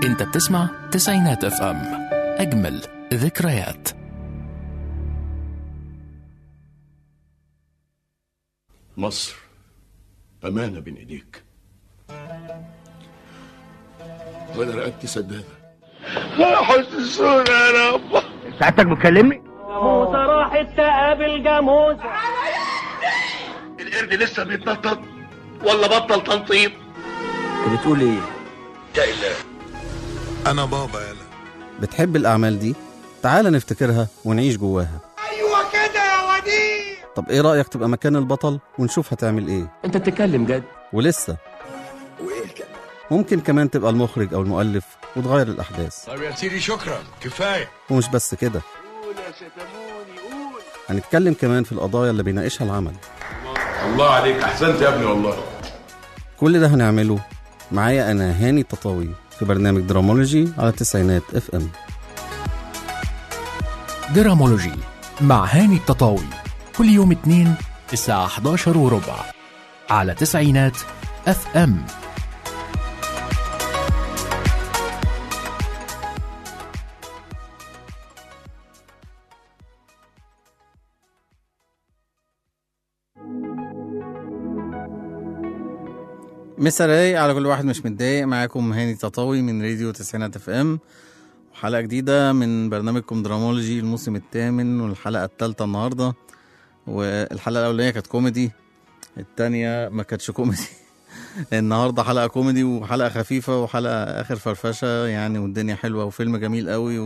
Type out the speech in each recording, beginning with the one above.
انت بتسمع تسعينات اف ام اجمل ذكريات مصر أمانة بين إيديك وأنا رقبتي سدادة حسسونا يا رب سعادتك بتكلمني؟ جاموسة راحت تقابل جاموسة القرد لسه بيتنطط ولا بطل تنطيط انت بتقول ايه؟ انا بابا يلا بتحب الأعمال دي؟ تعال نفتكرها ونعيش جواها أيوة كده يا وديع طب إيه رأيك تبقى مكان البطل ونشوف هتعمل إيه؟ انت بتتكلم جد ولسه ممكن كمان تبقى المخرج أو المؤلف وتغير الأحداث طب يا سيدي شكرا كفايه ومش بس كده هنتكلم كمان في القضايا اللي بيناقشها العمل الله عليك أحسنت يا ابني والله كل ده هنعمله معايا أنا هاني التطاوي في برنامج درامولوجي على التسعينات اف ام درامولوجي مع هاني التطاوي كل يوم اثنين الساعة 11 وربع على تسعينات اف ام مسا رايق على كل واحد مش متضايق معاكم هاني تطاوي من راديو تسعينات اف ام وحلقة جديدة من برنامجكم درامولوجي الموسم الثامن والحلقة الثالثة النهاردة والحلقة الأولانية كانت كوميدي التانية ما كانتش كوميدي النهاردة حلقة كوميدي وحلقة خفيفة وحلقة آخر فرفشة يعني والدنيا حلوة وفيلم جميل قوي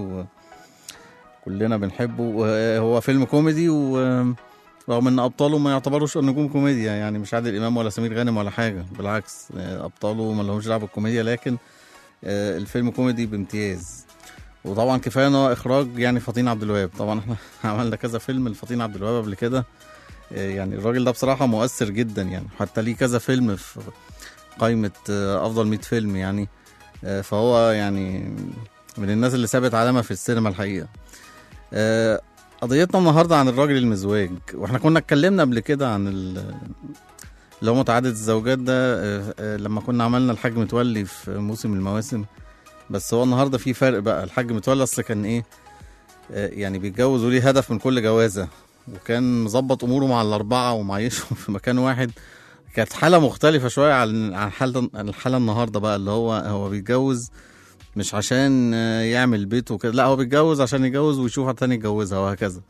وكلنا بنحبه وهو فيلم كوميدي و رغم ان ابطاله ما يعتبروش نجوم كوميديا يعني مش عادل امام ولا سمير غانم ولا حاجه بالعكس آه، ابطاله ما لهمش دعوه بالكوميديا لكن آه، الفيلم كوميدي بامتياز وطبعا كفايه ان هو اخراج يعني فطين عبد الوهاب طبعا احنا عملنا كذا فيلم لفطين عبد الوهاب قبل كده آه، يعني الراجل ده بصراحه مؤثر جدا يعني حتى ليه كذا فيلم في قائمه آه، افضل 100 فيلم يعني آه، فهو يعني من الناس اللي سابت علامه في السينما الحقيقه آه، قضيتنا النهارده عن الراجل المزواج واحنا كنا اتكلمنا قبل كده عن ال- اللي هو متعدد الزوجات ده آه، آه، لما كنا عملنا الحاج متولي في موسم المواسم بس هو النهارده في فرق بقى الحاج متولي اصل كان ايه آه، يعني بيتجوز وليه هدف من كل جوازه وكان مظبط اموره مع الاربعه ومعيشهم في مكان واحد كانت حاله مختلفه شويه عن عن حاله عن الحاله النهارده بقى اللي هو هو بيتجوز مش عشان آه، يعمل بيت وكده لا هو بيتجوز عشان يتجوز ويشوف واحد تاني يتجوزها وهكذا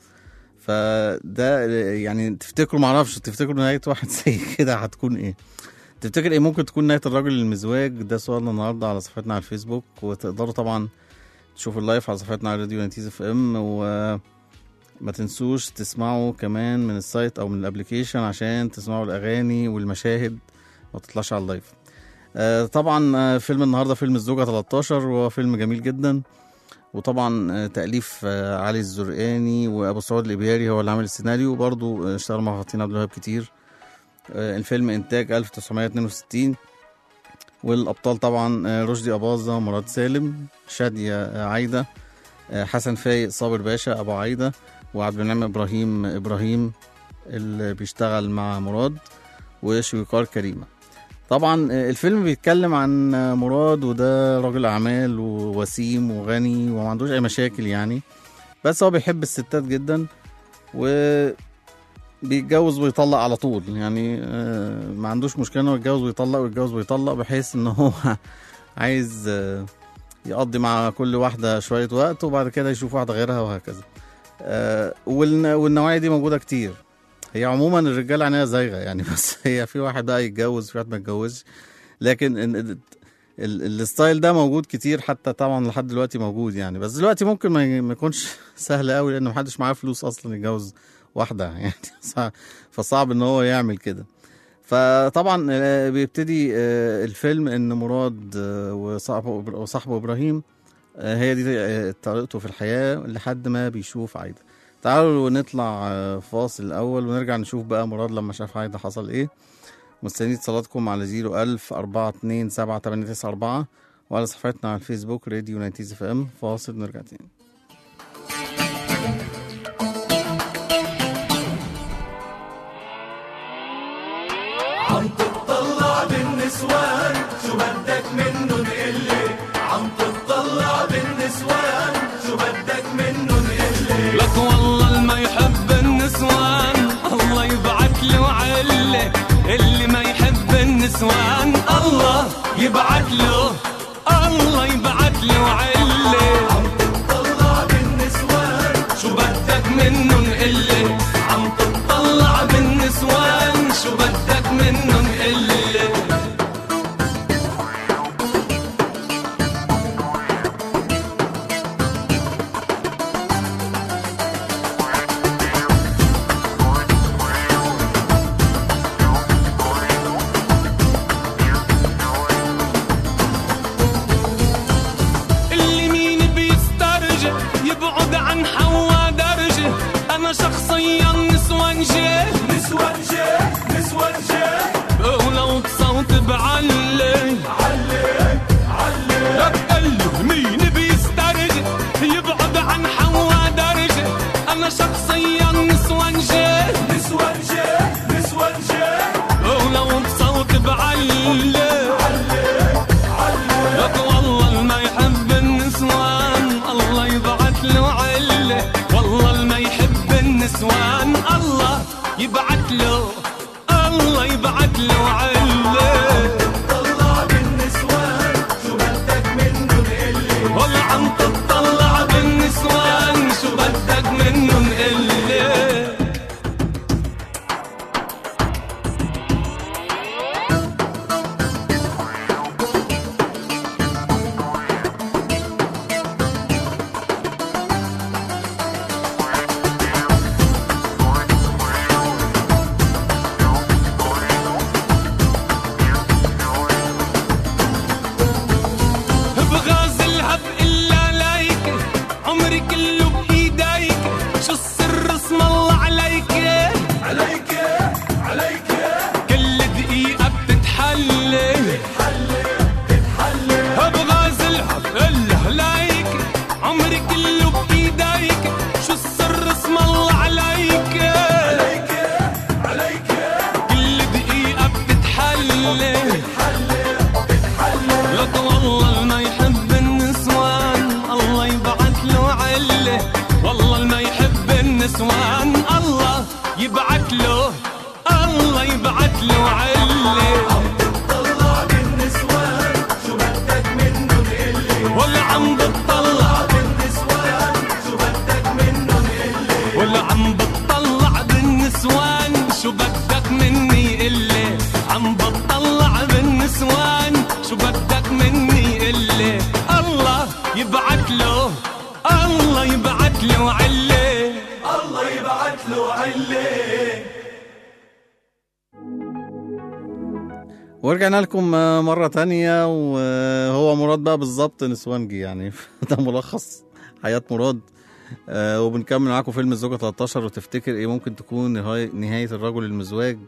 فده يعني تفتكروا معرفش تفتكروا نهاية واحد زي كده هتكون ايه تفتكر ايه ممكن تكون نهاية الراجل المزواج ده سؤالنا النهاردة على صفحتنا على الفيسبوك وتقدروا طبعا تشوفوا اللايف على صفحتنا على راديو نتيز اف ام وما تنسوش تسمعوا كمان من السايت او من الابليكيشن عشان تسمعوا الاغاني والمشاهد ما تطلعش على اللايف آه، طبعا آه، فيلم النهارده فيلم الزوجة 13 وهو فيلم جميل جدا وطبعا آه، تأليف آه، علي الزرقاني وأبو سعود الإبياري هو اللي عامل السيناريو وبرضه آه، اشتغل مع فاطين عبد الوهاب كتير آه، الفيلم إنتاج 1962 والأبطال طبعا آه، رشدي أباظة مراد سالم شادية آه، عايدة آه، حسن فايق صابر باشا أبو عايدة وعبد المنعم إبراهيم إبراهيم اللي بيشتغل مع مراد وشويكار كريمة طبعا آه، الفيلم بيتكلم عن آه، مراد وده راجل اعمال ووسيم وغني وما عندوش اي مشاكل يعني بس هو بيحب الستات جدا و بيتجوز ويطلق على طول يعني آه، ما عندوش مشكله انه يتجوز ويطلق ويتجوز ويطلق بحيث ان هو عايز آه، يقضي مع كل واحده شويه وقت وبعد كده يشوف واحده غيرها وهكذا آه، والن- والنوعيه دي موجوده كتير هي عموما الرجاله عينيها زايغه يعني بس هي في واحد بقى يتجوز في واحد ما يتجوزش لكن ال- ال- ال- الستايل ده موجود كتير حتى طبعا لحد دلوقتي موجود يعني بس دلوقتي ممكن ما ي- ما يكونش سهل قوي لان محدش معاه فلوس اصلا يتجوز واحده يعني صع- فصعب ان هو يعمل كده فطبعا آه، بيبتدي آه، الفيلم ان مراد آه، وصاحبه وصاحبه ابراهيم آه، هي دي آه، طريقته في الحياه لحد ما بيشوف عايده تعالوا نطلع آه، فاصل الأول ونرجع نشوف بقى مراد لما شاف عايدة حصل إيه مستنيين اتصالاتكم على 01000 427 7894 وعلى صفحتنا على الفيسبوك راديو نايتيز اف ام فاصل نرجع تاني عم تطلع بالنسوان شو بدك منن قلي عم تطلع بالنسوان الله يبعت له الله يبعت له علة عم تطلع بالنسوان شو بدك منهم إلا عم تطلع بالنسوان شو بدك منهم إلا اللي مين بيسترجع يبعد عن حوا درجة أنا شخصيا نسوانجة نسوانجة نسوانجة ولو بصوت بعلي علي علي اللي مين بيسترجع يبعد عن حوا درجة أنا شخصيا نسوانجة نسوانجة نسوانجة ولو بصوت بعلي لك والله ما يحب النسوان الله يبعت له عله والله ما يحب النسوان الله يبعت له الله يبعت له عله طلع بالنسوان شو بدك منهم إلي والله عم تطلع بالنسوان شو بدك منهم إلي بغازلها بإلا لايك عمري كله بإيديك شو السر اسم الله عليك عليك عليك كل دقيقة بتتحلي بتتحلي بتتحلي بغازلها بإلا لايك عمري كله بإيديك شو السر اسم الله عليك عليك عليك كل دقيقة بتتحلي لك والله ما يحب النسوان الله يبعت له عله والله ما يحب النسوان الله يبعت له الله يبعت له عله عم تطلع بالنسوان شو بدك منهم إلي ولا عم بتطلع بالنسوان شو بدك منهم إلي ولا عم بتطلع بالنسوان شو بدك مني إلي عم بتطلع بالنسوان شو بدك مني إلي الله يبعت له الله يبعت له عله الله يبعت له عله ورجعنا لكم آه، مرة تانية وهو مراد بقى بالظبط نسوانجي يعني ده ملخص حياة مراد آه، وبنكمل معاكم فيلم الزوجة 13 وتفتكر ايه ممكن تكون نهاية, نهاية الرجل المزواج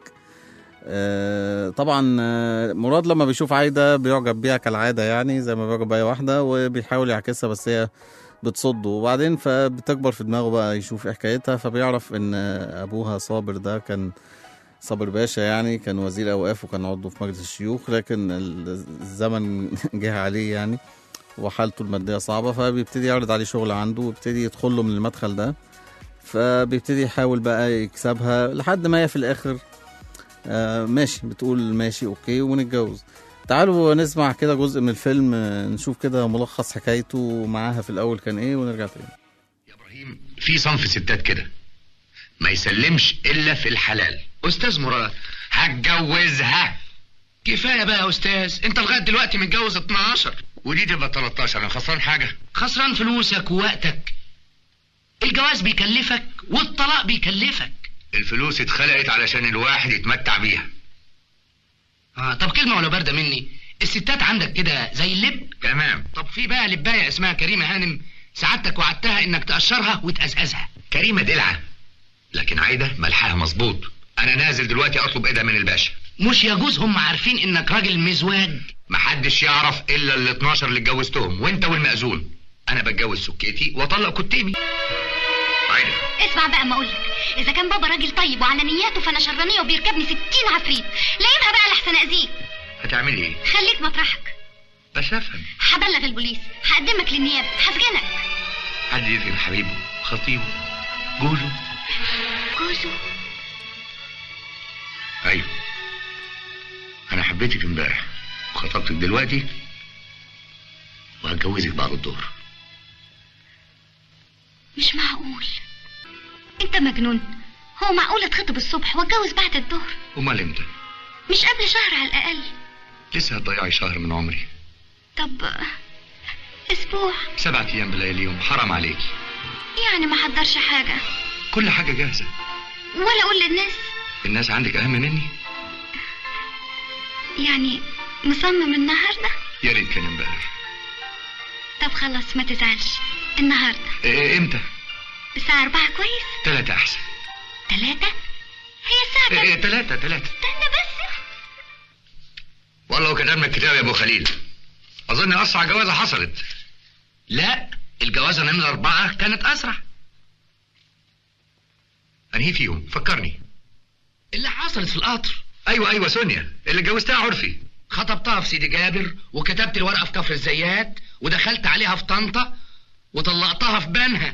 آه، طبعا آه، مراد لما بيشوف عايدة بيعجب بيها كالعادة يعني زي ما بيعجب بأي واحدة وبيحاول يعكسها بس هي بتصده وبعدين فبتكبر في دماغه بقى يشوف ايه حكايتها فبيعرف ان آه، ابوها صابر ده كان صابر باشا يعني كان وزير اوقاف وكان عضو في مجلس الشيوخ لكن ال- الزمن جه عليه يعني وحالته الماديه صعبه فبيبتدي يعرض عليه شغل عنده ويبتدي يدخل له من المدخل ده فبيبتدي يحاول بقى يكسبها لحد ما هي في الاخر آه ماشي بتقول ماشي اوكي ونتجوز تعالوا نسمع كده جزء من الفيلم آه، نشوف كده ملخص حكايته معاها في الاول كان ايه ونرجع تاني يا ابراهيم في صنف ستات كده ما يسلمش الا في الحلال استاذ مراد هتجوزها كفايه بقى يا استاذ انت لغايه دلوقتي متجوز 12 ودي تبقى 13 انا خسران حاجه خسران فلوسك ووقتك الجواز بيكلفك والطلاق بيكلفك الفلوس اتخلقت علشان الواحد يتمتع بيها اه طب كلمه ولا بارده مني الستات عندك كده زي اللب تمام طب في بقى لبايه اسمها كريمه هانم سعادتك وعدتها انك تقشرها وتقزقزها كريمه دلعه لكن عايده ملحها مظبوط انا نازل دلوقتي اطلب ايدها من الباشا مش يجوز هم عارفين انك راجل مزواج محدش يعرف الا ال 12 اللي اتجوزتهم وانت والمأذون انا بتجوز سكيتي واطلق كتيبي عايده اسمع بقى ما اقولك اذا كان بابا راجل طيب وعلى نياته فانا شرانيه وبيركبني ستين عفريت لايمها بقى لحسن اذيك هتعملي ايه خليك مطرحك بس افهم هبلغ البوليس هقدمك للنيابه هسجنك حد يفهم حبيبه خطيبه جوزه جوزه ايوه انا حبيت حبيتك امبارح وخطبتك دلوقتي وهتجوزك بعد الظهر مش معقول انت مجنون هو معقول اتخطب الصبح واتجوز بعد الظهر امال امتى مش قبل شهر على الاقل لسه هتضيعي شهر من عمري طب اسبوع سبعة ايام بلياليهم حرام عليكي يعني ما حضرش حاجه كل حاجه جاهزه ولا اقول للناس الناس عندك اهم مني يعني مصمم النهارده يا ريت كان امبارح طب خلاص ما تزعلش النهارده إيه امتى الساعه أربعة كويس ثلاثة احسن ثلاثة هي الساعة إيه كام؟ ثلاثة ثلاثة استنى بس والله وكتبنا الكتاب يا ابو خليل اظن اسرع جوازه حصلت لا الجوازه نمرة أربعة كانت أسرع أنهي فيهم فكرني اللي حصلت في القطر أيوة أيوة سونيا اللي جوزتها عرفي خطبتها في سيدي جابر وكتبت الورقة في كفر الزيات ودخلت عليها في طنطا وطلقتها في بنها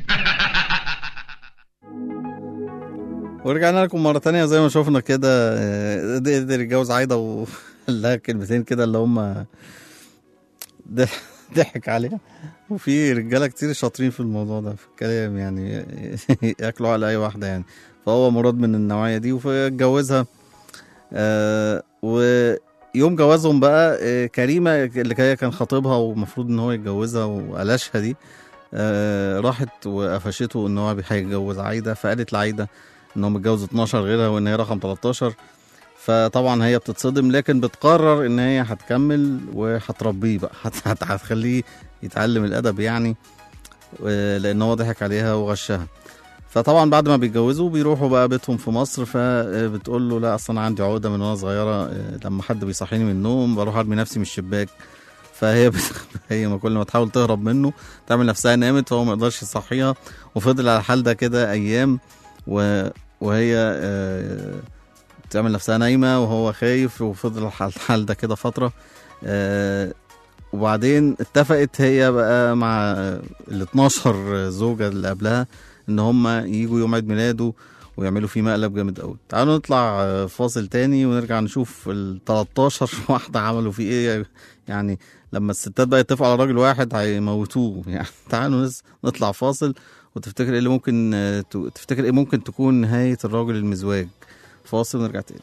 ورجعنا لكم مرة تانية زي ما شفنا كده آه، قدر يتجوز عايدة وقال لها كلمتين كده اللي هم ضح- ضحك عليها وفي رجالة كتير شاطرين في الموضوع ده في الكلام يعني ياكلوا على أي واحدة يعني فهو مراد من النوعية دي واتجوزها آه ويوم جوازهم بقى آه كريمة اللي هي كان خاطبها ومفروض ان هو يتجوزها وقلاشها دي آه راحت وقفشته ان هو هيتجوز عايدة فقالت لعايدة ان هو متجوز 12 غيرها وان هي رقم 13 فطبعا هي بتتصدم لكن بتقرر ان هي هتكمل وهتربيه بقى هت- هت- هتخليه يتعلم الادب يعني و- لان هو ضحك عليها وغشها فطبعا بعد ما بيتجوزوا بيروحوا بقى بيتهم في مصر فبتقول له لا اصلا انا عندي عقده من وانا صغيره آه، لما حد بيصحيني من النوم بروح ارمي نفسي من الشباك فهي بت... هي ما كل ما تحاول تهرب منه تعمل نفسها نامت فهو ما يقدرش يصحيها وفضل على الحال ده كده ايام و... وهي آه، تعمل نفسها نايمه وهو خايف وفضل على الحال ده كده فتره آه، وبعدين اتفقت هي بقى مع ال 12 زوجه اللي قبلها ان هم يجوا يوم عيد ميلاده ويعملوا فيه مقلب جامد قوي تعالوا نطلع آه، فاصل تاني ونرجع نشوف ال 13 واحده عملوا فيه ايه يعني لما الستات بقى يتفقوا على راجل واحد هيموتوه يعني تعالوا نس- نطلع فاصل وتفتكر ايه اللي ممكن آه، ت- تفتكر ايه ممكن تكون نهايه الراجل المزواج فاصل ونرجع تاني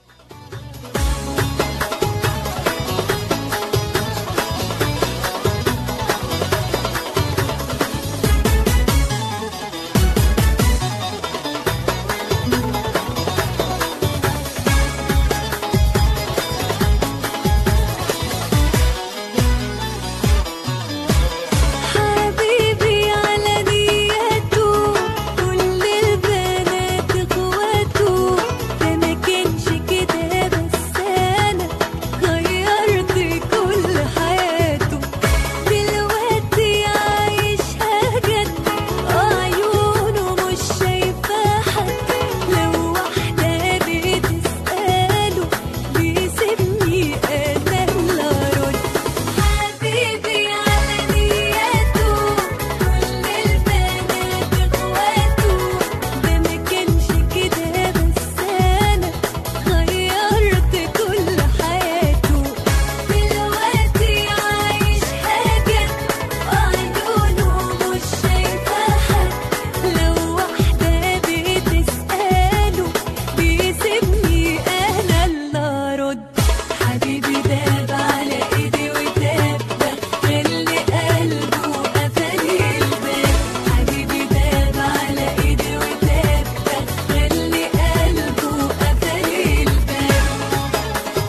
حبيبي على نياته كل البنات اخواته ده ما كانش كده بس انا غيرت كل حياته دلوقتي عايشها جد عيونه مش شايفة حد لو واحدة بتسأله بيسيبني انا اللي ارد حبيبي على نياته كل البنات اخواته ده ما كانش كده بس انا غيرت كل حياته دلوقتي عايش حاجة عيونه مش شايفة حد لو واحدة بتسأله بيسيبني انا اللي ارد حبيبي داب على ايدي وداب خلي قلبه قفل الباب حبيبي داب على ايدي وداب خلي قلبه قفل الباب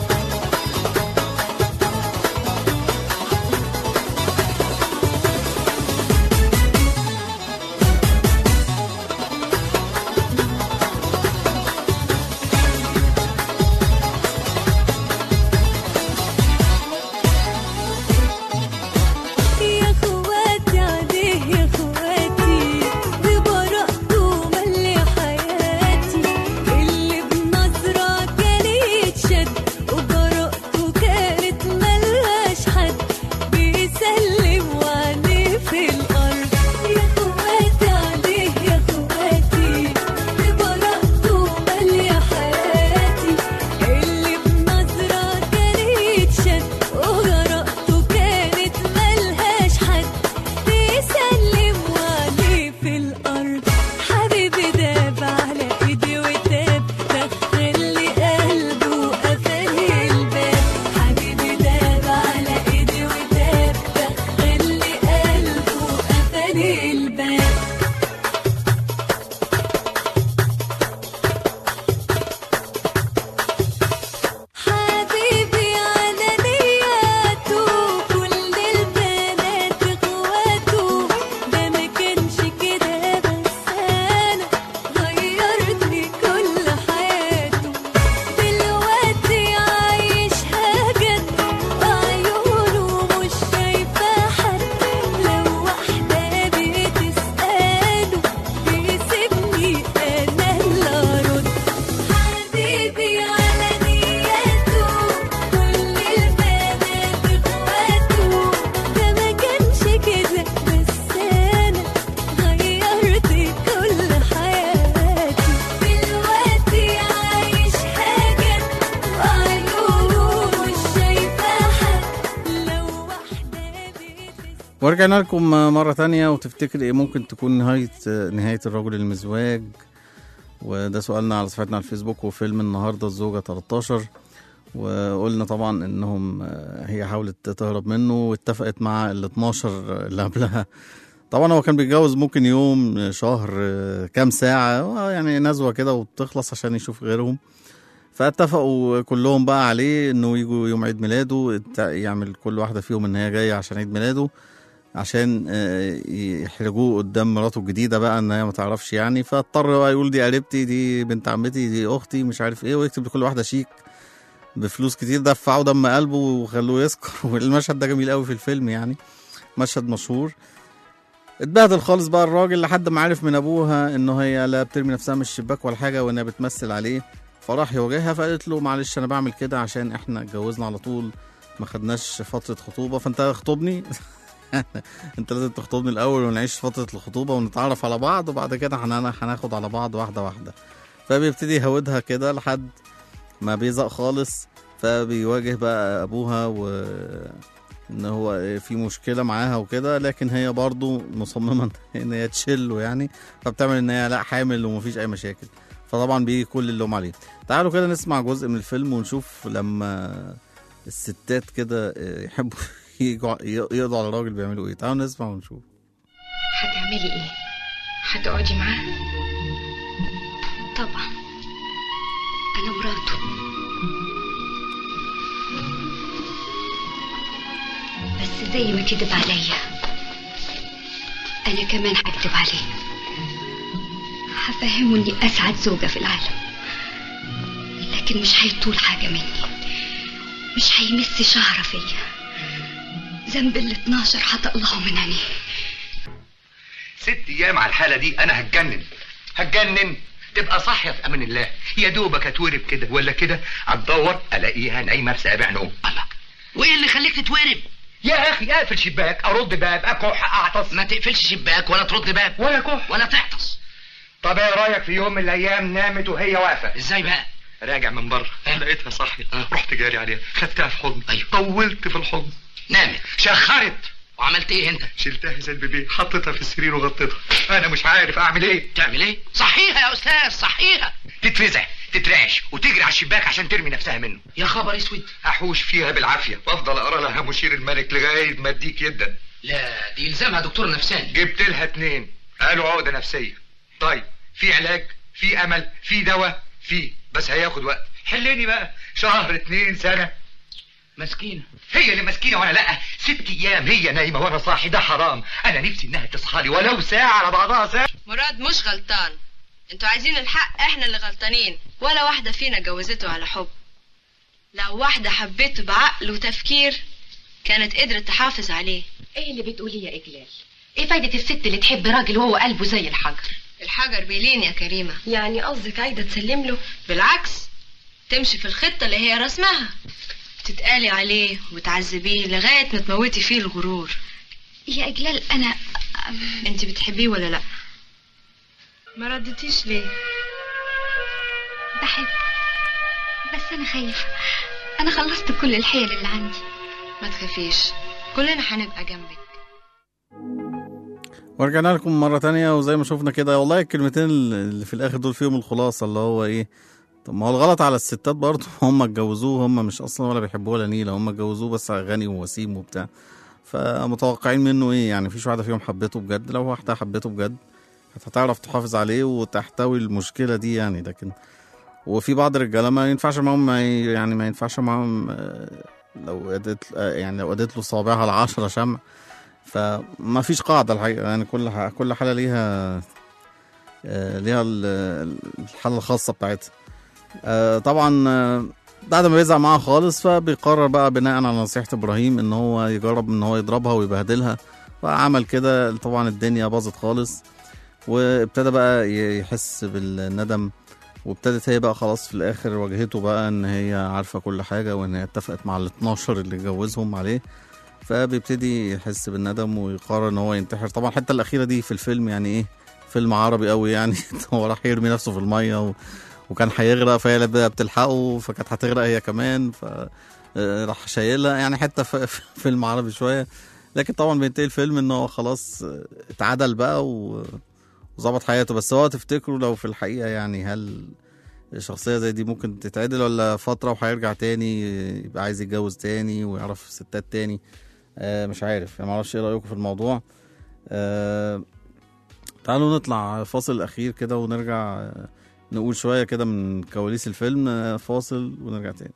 ورجعنا لكم مرة تانية وتفتكر ايه ممكن تكون نهاية نهاية الرجل المزواج وده سؤالنا على صفحتنا على الفيسبوك وفيلم النهاردة الزوجة 13 وقلنا طبعا انهم آه، هي حاولت تهرب منه واتفقت مع ال 12 اللي قبلها طبعا هو كان بيتجوز ممكن يوم شهر آه، كام ساعة آه، يعني نزوة كده وبتخلص عشان يشوف غيرهم فاتفقوا كلهم بقى عليه انه يجوا يوم عيد ميلاده ات- يعمل كل واحدة فيهم ان هي جاية عشان عيد ميلاده عشان آه، يحرجوه قدام مراته الجديدة بقى ان هي ما تعرفش يعني فاضطر بقى يقول دي قريبتي دي بنت عمتي دي اختي مش عارف ايه ويكتب لكل واحدة شيك بفلوس كتير دفعوا دم قلبه وخلوه يسكر والمشهد ده جميل قوي في الفيلم يعني مشهد مشهور اتبهدل خالص بقى الراجل لحد ما عرف من ابوها انه هي لا بترمي نفسها من الشباك ولا حاجه وانها بتمثل عليه فراح يواجهها فقالت له معلش انا بعمل كده عشان احنا اتجوزنا على طول ما خدناش فتره خطوبه فانت اخطبني انت لازم تخطبني الاول ونعيش فتره الخطوبه ونتعرف على بعض وبعد كده هن- هناخد على بعض واحده واحده فبيبتدي يهودها كده لحد ما بيزق خالص فبيواجه بقى ابوها و ان هو في مشكله معاها وكده لكن هي برضو مصممه ان هي تشله يعني فبتعمل ان هي لا حامل ومفيش اي مشاكل فطبعا بيجي كل اللوم عليه تعالوا كده نسمع جزء من الفيلم ونشوف لما الستات كده يحبوا يجوا يقضوا على الراجل بيعملوا ايه تعالوا نسمع ونشوف هتعملي ايه هتقعدي معاه طبعا انا مراته بس زي ما كذب عليا انا كمان هكذب عليه هفهمه اني اسعد زوجة في العالم لكن مش هيطول حاجة مني مش هيمس شعرة فيا ذنب ال 12 هتقلعه من عينيه ست ايام على الحاله دي انا هتجنن هتجنن تبقى صاحيه في امان الله يا دوبك هتورب كده ولا كده هتدور الاقيها نايمه في سابع نوم الله وايه اللي خليك تتورب يا اخي اقفل شباك ارد باب اكح اعطس ما تقفلش شباك ولا ترد باب ولا كح ولا تعطس طب ايه رايك في يوم من الايام نامت وهي واقفه ازاي بقى راجع من بره لقيتها صاحيه رحت جاري عليها خدتها في حضن أيوه. طولت في الحضن نامت شخرت وعملت ايه انت شلتها زي البيبي حطيتها في السرير وغطيتها انا مش عارف اعمل ايه تعمل ايه صحيها يا استاذ صحيها تتفزع تترعش وتجري على الشباك عشان ترمي نفسها منه يا خبر اسود احوش فيها بالعافيه وافضل اقرا لها مشير الملك لغايه ما اديك يدا لا دي يلزمها دكتور نفساني جبت لها اتنين قالوا عقده نفسيه طيب في علاج في امل في دواء في بس هياخد وقت حلني بقى شهر اتنين سنه مسكينة هي اللي مسكينة وانا لا ست ايام هي نايمة وانا صاحي ده حرام انا نفسي انها تصحى لي ولو ساعة على بعضها ساعة مراد مش غلطان انتوا عايزين الحق احنا اللي غلطانين ولا واحدة فينا جوزته على حب لو واحدة حبيته بعقل وتفكير كانت قدرت تحافظ عليه ايه اللي بتقوليه يا اجلال ايه فايدة الست اللي تحب راجل وهو قلبه زي الحجر الحجر بيلين يا كريمة يعني قصدك عايدة تسلم له بالعكس تمشي في الخطة اللي هي رسمها تتقالي عليه وتعذبيه لغاية ما تموتي فيه الغرور يا إجلال أنا انت بتحبيه ولا لا ما ردتيش ليه بحبه بس أنا خايفة أنا خلصت كل الحيل اللي عندي ما تخافيش كلنا هنبقى جنبك ورجعنا لكم مرة تانية وزي ما شفنا كده والله الكلمتين اللي في الآخر دول فيهم الخلاصة اللي هو إيه طب ما هو الغلط على الستات برضه هم اتجوزوه هم مش أصلا ولا بيحبوه ولا نيلة هم اتجوزوه بس غني ووسيم وبتاع فمتوقعين منه إيه يعني مفيش واحدة فيهم حبته بجد لو واحدة حبته بجد هتعرف تحافظ عليه وتحتوي المشكلة دي يعني لكن وفي بعض الرجالة ما ينفعش معاهم ما ي- يعني ما ينفعش معاهم آه، لو اديت آه، يعني لو اديت له صابعها العشرة شمع فما فيش قاعدة الحقيقة يعني كل ح- كل حالة ليها آه، ليها ال- الحالة الخاصة بتاعتها آه، طبعا آه، بعد ما بيزعل معاها خالص فبيقرر بقى بناء على نصيحة إبراهيم إن هو يجرب إن هو يضربها ويبهدلها فعمل كده طبعا الدنيا باظت خالص وابتدى بقى ي- يحس بالندم وابتدت هي بقى خلاص في الآخر واجهته بقى إن هي عارفة كل حاجة وإن هي اتفقت مع ال 12 اللي جوزهم عليه فبيبتدي يحس بالندم ويقرر ان هو ينتحر طبعا الحته الاخيره دي في الفيلم يعني ايه فيلم عربي قوي يعني هو راح يرمي نفسه في الميه و... وكان هيغرق فهي اللي بقى بتلحقه فكانت هتغرق هي كمان ف آه، راح شايلها يعني حته ف- ف- فيلم عربي شويه لكن طبعا بينتهي الفيلم ان هو خلاص آه، اتعدل بقى و- وظبط حياته بس هو تفتكروا لو في الحقيقه يعني هل شخصية زي دي ممكن تتعدل ولا فترة وهيرجع تاني يبقى عايز يتجوز تاني ويعرف ستات تاني آه مش عارف يعني معرفش ايه رأيكم في الموضوع آه تعالوا نطلع فاصل أخير كده ونرجع آه، نقول شوية كده من كواليس الفيلم آه، فاصل ونرجع تاني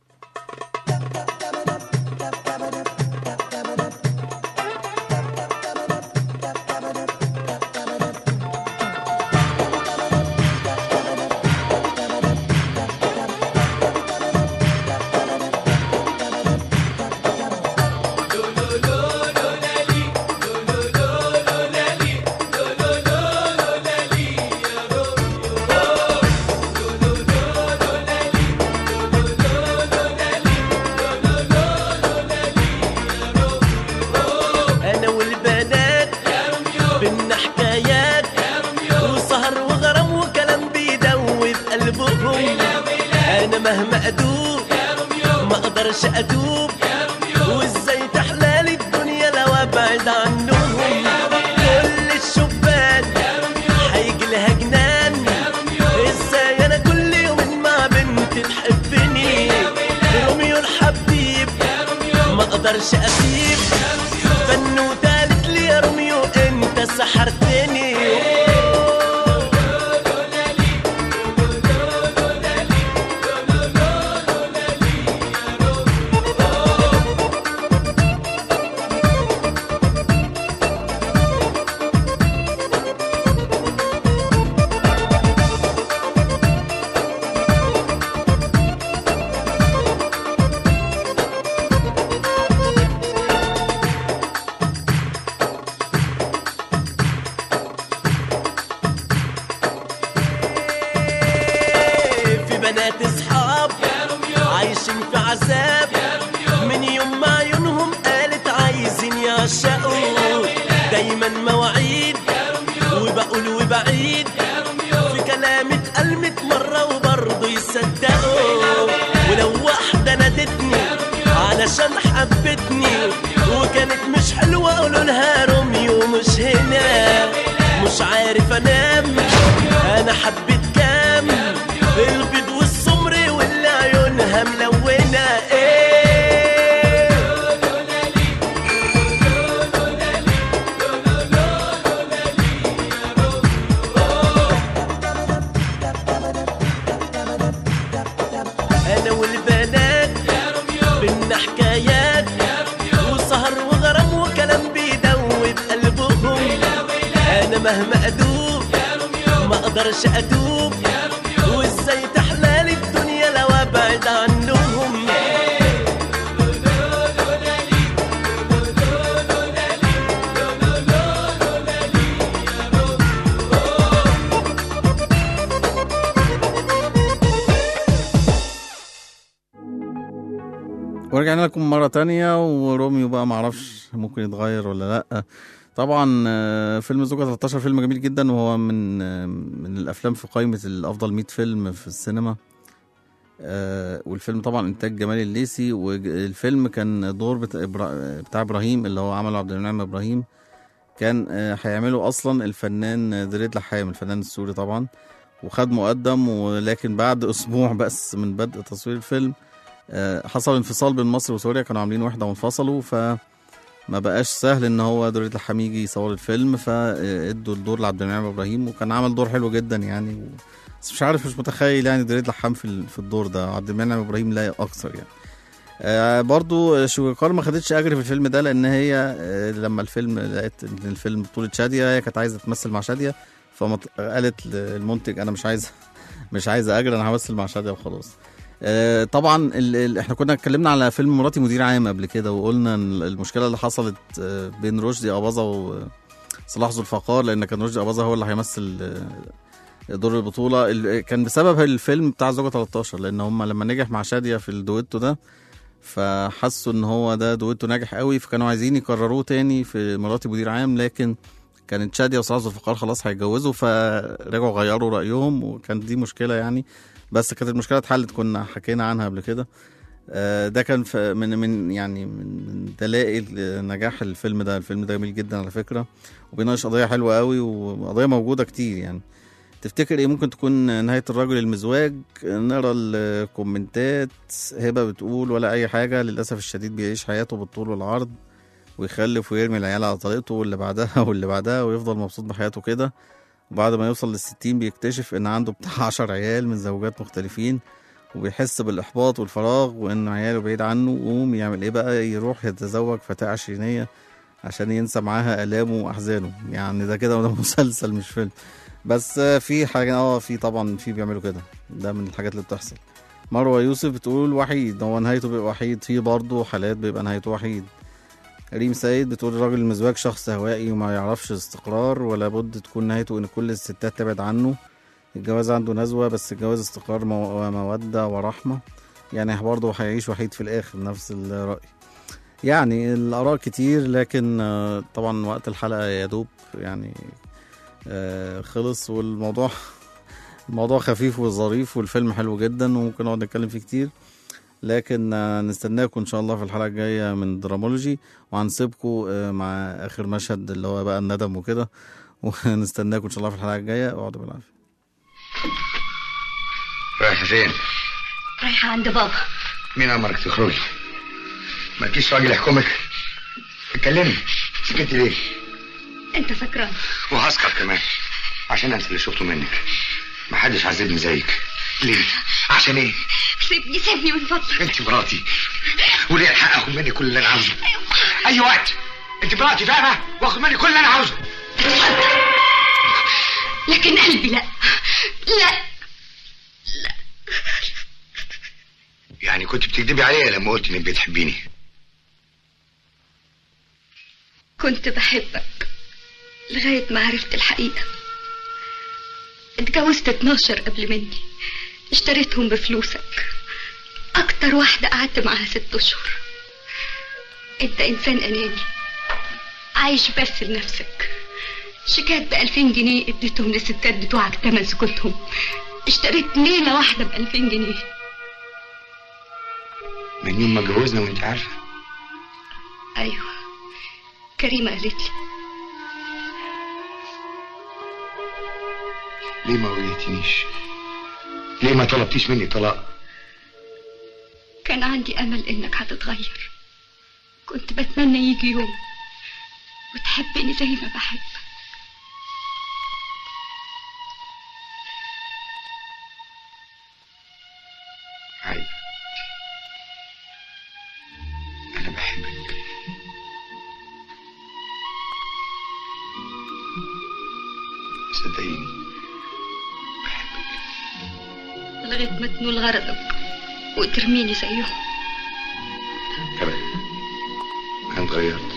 انا والبنات بينا حكايات وسهر وغرام وكلام بيدوب قلبهم انا مهما ادوب ما اقدرش ادوب وازاي تحلالي الدنيا لو ابعد عنهم كل الشبان هيجي لها جنان ازاي انا كل يوم مع بنت تحبني روميو الحبيب ما اقدرش اسيب بنوتة قالت لي يا روميو انت سحرتني في بنات اصحاب عايشين في عذاب من يوم ما عيونهم قالت عايزين يعشقوا دايما مواعيد وبقول وبعيد في كلامي اتقلمت مرة وبرضه يصدقوا ولو واحدة نادتني علشان حبتني وكانت مش حلوة قولوا لها روميو مش هنا مش عارف انام انا حبيت كام البيض والسمر واللي عيونها ملونة ايه انا والبنات بينا حكايات وسهر وغرام وكلام بيدوب قلبهم انا مهما ادوب ما اقدرش ادوب وازاي تحلالي الدنيا لو ابعد عنهم ورجعنا لكم مرة تانية وروميو بقى معرفش ممكن يتغير ولا لأ طبعا آه، فيلم زوجة 13 فيلم جميل جدا وهو من آه، من الأفلام في قائمة الأفضل 100 فيلم في السينما آه، والفيلم طبعا إنتاج جمال الليثي والفيلم كان دور بتاع, إبرا- بتاع إبراهيم اللي هو عمله عبد المنعم إبراهيم كان آه، هيعمله أصلا الفنان دريد لحام الفنان السوري طبعا وخد مقدم ولكن بعد أسبوع بس من بدء تصوير الفيلم آه، حصل انفصال بين مصر وسوريا كانوا عاملين وحده وانفصلوا فما بقاش سهل ان هو دريد الحام يجي يصور الفيلم فادوا الدور لعبد المنعم ابراهيم وكان عمل دور حلو جدا يعني و... بس مش عارف مش متخيل يعني دريد لحام في ال- في الدور ده عبد المنعم ابراهيم لا اكثر يعني آه برضو شويكار ما خدتش اجر في الفيلم ده لان هي آه لما الفيلم لقيت ان الفيلم بطولة شادية هي كانت عايزة تمثل مع شادية فقالت للمنتج انا مش عايزة مش عايزة اجر انا همثل مع شادية وخلاص آه، طبعا ال ال احنا كنا اتكلمنا على فيلم مراتي مدير عام قبل كده وقلنا إن المشكله اللي حصلت آه، بين رشدي اباظه وصلاح ذو الفقار لان كان رشدي اباظه هو اللي هيمثل آه، دور البطوله ال- كان بسبب الفيلم بتاع زوجة 13 لان هم لما نجح مع شاديه في الدويتو ده فحسوا ان هو ده دويتو ناجح قوي فكانوا عايزين يكرروه تاني في مراتي مدير عام لكن كانت شاديه وصلاح ذو الفقار خلاص هيتجوزوا فرجعوا غيروا رايهم وكانت دي مشكله يعني بس كانت المشكله اتحلت كنا حكينا عنها قبل كده آه، ده كان ف- من من يعني من من دلائل نجاح الفيلم ده الفيلم ده جميل جدا على فكره وبيناقش قضيه حلوه قوي وقضيه موجوده كتير يعني تفتكر ايه ممكن تكون نهايه الرجل المزواج نقرا الكومنتات هبه بتقول ولا اي حاجه للاسف الشديد بيعيش حياته بالطول والعرض ويخلف ويرمي العيال على طريقته واللي بعدها واللي بعدها ويفضل مبسوط بحياته كده وبعد ما يوصل للستين بيكتشف ان عنده بتاع عشر عيال من زوجات مختلفين وبيحس بالإحباط والفراغ وإن عياله بعيد عنه ويقوم يعمل إيه بقى يروح يتزوج فتاة عشرينية عشان ينسى معاها آلامه وأحزانه يعني ده كده ده مسلسل مش فيلم بس في حاجة اه في طبعا في بيعملوا كده ده من الحاجات اللي بتحصل مروة يوسف بتقول وحيد هو نهايته بيبقى وحيد في برضه حالات بيبقى نهايته وحيد ريم سيد بتقول الراجل المزواج شخص هوائي وما يعرفش استقرار ولا بد تكون نهايته ان كل الستات تبعد عنه الجواز عنده نزوة بس الجواز استقرار مو- ومودة ورحمة يعني برضه هيعيش وحيد في الآخر نفس الرأي يعني الآراء كتير لكن آه، طبعا وقت الحلقة يا دوب يعني آه، خلص والموضوع الموضوع خفيف وظريف والفيلم حلو جدا وممكن نقعد نتكلم فيه كتير لكن آه، نستناكم ان شاء الله في الحلقه الجايه من درامولوجي وهنسيبكم آه، مع اخر مشهد اللي هو بقى الندم وكده ونستناكم ان شاء الله في الحلقه الجايه اقعدوا بالعافيه رايحة فين؟ رايحة عند بابا مين أمرك تخرجي؟ مالكيش راجل يحكمك؟ اتكلمي سكتي ليه؟ انت سكران وهسكر كمان عشان انسى اللي شفته منك محدش عذبني زيك ليه؟ عشان ايه؟ سيبني سيبني من فضلك انت مراتي وليه الحق اخد مني كل اللي انا عاوزه اي وقت انت مراتي فاهمه واخد مني كل اللي انا عاوزه لكن قلبي لا لا يعني كنت بتكدبي عليا لما قلت انك بتحبيني كنت بحبك لغاية ما عرفت الحقيقة اتجوزت 12 قبل مني اشتريتهم بفلوسك أكتر واحدة قعدت معاها ست أشهر أنت إنسان أناني عايش بس لنفسك شيكات بألفين جنيه اديتهم للستات بتوعك تمن سكوتهم اشتريت ليلة واحدة بألفين جنيه من يوم ما اتجوزنا وانت عارفه أيوة كريمة قالت لي ليه ما واجهتنيش ليه ما طلبتيش مني طلاق كان عندي أمل إنك هتتغير كنت بتمنى يجي يوم وتحبني زي ما بحبك عيب انا بحبك صدقيني لغاية ما تنول غرضك وترميني زيهم كمان انا اتغيرت